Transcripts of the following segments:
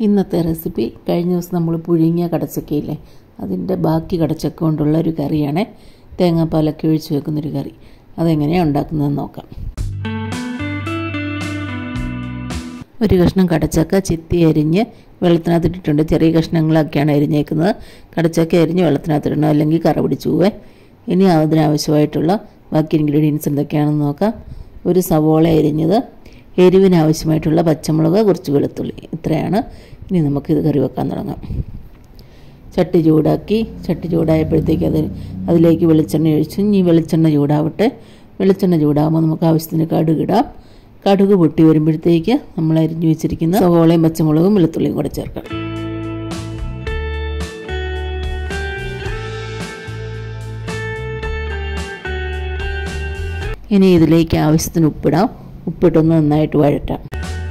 ഇന്നത്തെ റെസിപ്പി കഴിഞ്ഞ ദിവസം നമ്മൾ പുഴുങ്ങിയ കടച്ചക്കയില്ലേ അതിൻ്റെ ബാക്കി കടച്ചക്ക കൊണ്ടുള്ള ഒരു കറിയാണ് തേങ്ങാപ്പാലൊക്കെ ഒഴിച്ച് വെക്കുന്നൊരു കറി അതെങ്ങനെയാണ് ഉണ്ടാക്കുന്നതെന്ന് നോക്കാം ഒരു കഷ്ണം കടച്ചക്ക ചിത്തി അരിഞ്ഞ് വെള്ളത്തിനകത്ത് ഇട്ടിട്ടുണ്ട് ചെറിയ കഷ്ണങ്ങളൊക്കെയാണ് അരിഞ്ഞേക്കുന്നത് കടച്ചക്ക അരിഞ്ഞ് വെള്ളത്തിനകത്ത് ഇടണം അല്ലെങ്കിൽ കറ പിടിച്ചു പോവേ ഇനി അതിനാവശ്യമായിട്ടുള്ള ബാക്കി ഇൻഗ്രീഡിയൻസ് എന്തൊക്കെയാണെന്ന് നോക്കാം ഒരു സവോള അരിഞ്ഞത് എരിവിന് ആവശ്യമായിട്ടുള്ള പച്ചമുളക് കുറച്ച് വെളുത്തുള്ളി ഇത്രയാണ് ഇനി നമുക്കിത് കറി വെക്കാൻ തുടങ്ങാം ചട്ടി ചൂടാക്കി ചട്ടി ചൂടായപ്പോഴത്തേക്ക് അത് അതിലേക്ക് വെളിച്ചെണ്ണ ഒഴിച്ചു ഇനി വെളിച്ചെണ്ണ ചൂടാവട്ടെ വെളിച്ചെണ്ണ ചൂടാകുമ്പോൾ നമുക്ക് ആവശ്യത്തിന് കടുകിടാം കടുക് പൊട്ടി വരുമ്പോഴത്തേക്ക് നമ്മൾ അരിഞ്ഞു വെച്ചിരിക്കുന്ന സവോളയും പച്ചമുളകും വെളുത്തുള്ളിയും കൂടെ ചേർക്കാം ഇനി ഇതിലേക്ക് ആവശ്യത്തിന് ഉപ്പിടാം ഉപ്പിട്ടൊന്ന് നന്നായിട്ട് വഴറ്റാം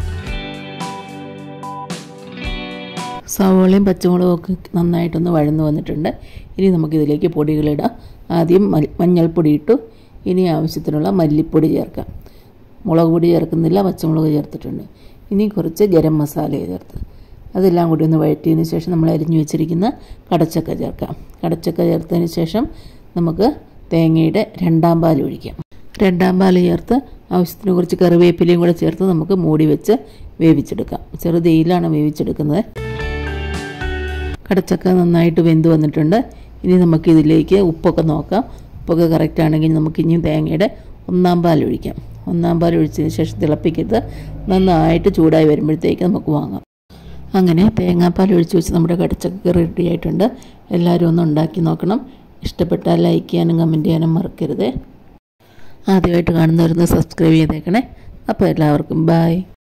സവോളയും പച്ചമുളകും ഒക്കെ നന്നായിട്ടൊന്ന് വഴന്നു വന്നിട്ടുണ്ട് ഇനി നമുക്കിതിലേക്ക് പൊടികളിടാം ആദ്യം മഞ്ഞൾപ്പൊടി ഇട്ടു ഇനി ആവശ്യത്തിനുള്ള മല്ലിപ്പൊടി ചേർക്കാം മുളക് പൊടി ചേർക്കുന്നില്ല പച്ചമുളക് ചേർത്തിട്ടുണ്ട് ഇനി കുറച്ച് ഗരം മസാല ചേർത്ത് അതെല്ലാം കൂടി ഒന്ന് വഴറ്റിയതിന് ശേഷം നമ്മൾ അരിഞ്ഞു വെച്ചിരിക്കുന്ന കടച്ചക്ക ചേർക്കാം കടച്ചക്ക ചേർത്തതിന് ശേഷം നമുക്ക് തേങ്ങയുടെ രണ്ടാം പാൽ ഒഴിക്കാം രണ്ടാം പാൽ ചേർത്ത് ആവശ്യത്തിന് കുറച്ച് കറിവേപ്പിലയും കൂടെ ചേർത്ത് നമുക്ക് മൂടി വെച്ച് വേവിച്ചെടുക്കാം ചെറുതീയിലാണ് വേവിച്ചെടുക്കുന്നത് കടച്ചക്ക നന്നായിട്ട് വെന്ത് വന്നിട്ടുണ്ട് ഇനി നമുക്കിതിലേക്ക് ഉപ്പൊക്കെ നോക്കാം ഉപ്പൊക്കെ കറക്റ്റ് ആണെങ്കിൽ നമുക്ക് ഇനി തേങ്ങയുടെ ഒന്നാം പാൽ ഒഴിക്കാം ഒന്നാം പാൽ ഒഴിച്ചതിന് ശേഷം തിളപ്പിക്കരുത് നന്നായിട്ട് ചൂടായി വരുമ്പോഴത്തേക്ക് നമുക്ക് വാങ്ങാം അങ്ങനെ തേങ്ങാപ്പാൽ ഒഴിച്ച് വെച്ച് നമ്മുടെ കടച്ചക്ക റെഡി ആയിട്ടുണ്ട് എല്ലാവരും ഒന്ന് ഉണ്ടാക്കി നോക്കണം ഇഷ്ടപ്പെട്ടാൽ ലൈക്ക് ചെയ്യാനും കമൻറ്റ് ചെയ്യാനും മറക്കരുത് ആദ്യമായിട്ട് കാണുന്നവരൊന്ന് സബ്സ്ക്രൈബ് ചെയ്തേക്കണേ അപ്പോൾ എല്ലാവർക്കും ബായ്